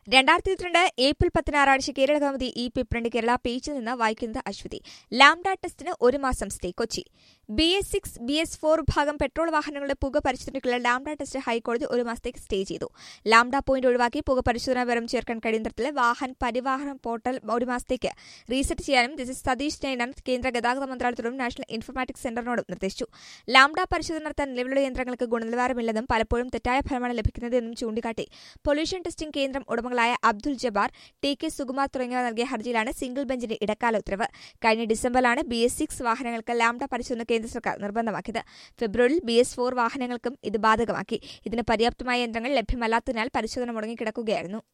രണ്ടായിരത്തി ഇരുപത്തിരണ്ട് ഏപ്രിൽ പത്തിന് ഞായറാഴ്ച കേരള കൗമുദി ഇ പേപ്പറിന്റെ കേരള പേജിൽ നിന്ന് വായിക്കുന്നത് അശ്വതി ലാംഡ ടെസ്റ്റിന് ഒരു മാസം stay Kochi B S six B S four വിഭാഗം പെട്രോൾ വാഹനങ്ങളുടെ പുക പരിശോധനയ്ക്കുള്ള ലാംഡ ടെസ്റ്റ് ഹൈക്കോടതി ഒരു മാസത്തേക്ക് സ്റ്റേ ചെയ്തു ലാംഡ പോയിന്റ് ഒഴിവാക്കി പുക പരിശോധനാ വിവരം ചേർക്കാൻ കഴിയുന്ന തരത്തിൽ വാഹൻ പരിവാഹൻ പോർട്ടൽ ഒരു മാസത്തേക്ക് റീസെറ്റ് ചെയ്യാനും ജസ്റ്റിസ് സതീഷ് നൈനാൻ കേന്ദ്ര ഗതാഗത മന്ത്രാലയത്തോടും നാഷണൽ ഇൻഫർമാറ്റിക്സ് സെന്ററിനോടും നിർദ്ദേശിച്ചു ലാംഡ പരിശോധന നടത്താൻ നിലവിലുള്ള യന്ത്രങ്ങൾക്ക് ഗുണനിലവാരമില്ലെന്നും പലപ്പോഴും തെറ്റായ ഫലമാണ് ലഭിക്കുന്നതെന്നും ചൂണ്ടിക്കാട്ടി പൊല്യൂഷൻ ടെസ്റ്റിംഗ് കേന്ദ്രം ഉടമകളായ അബ്ദുൽ ജബ്ബാർ ടി കെ സുകുമാർ തുടങ്ങിയവർ നൽകിയ ഹർജിയിലാണ് സിംഗിൾ ബെഞ്ചിന്റെ ഇടക്കാല ഉത്തരവ് കഴിഞ്ഞ ഡിസംബറിലാണ് ബി എസ് സിക്സ് വാഹനങ്ങൾക്ക് ലാംഡ പരിശോധന കേന്ദ്ര സർക്കാർ നിർബന്ധമാക്കിയത് ഫെബ്രുവരിയിൽ ബി എസ് ഫോർ വാഹനങ്ങൾക്കും ഇത് ബാധകമാക്കി ഇതിന് പര്യാപ്തമായ യന്ത്രങ്ങൾ ലഭ്യമല്ലാത്തതിനാൽ പരിശോധന മുടങ്ങിക്കിടക്കുകയായിരുന്നു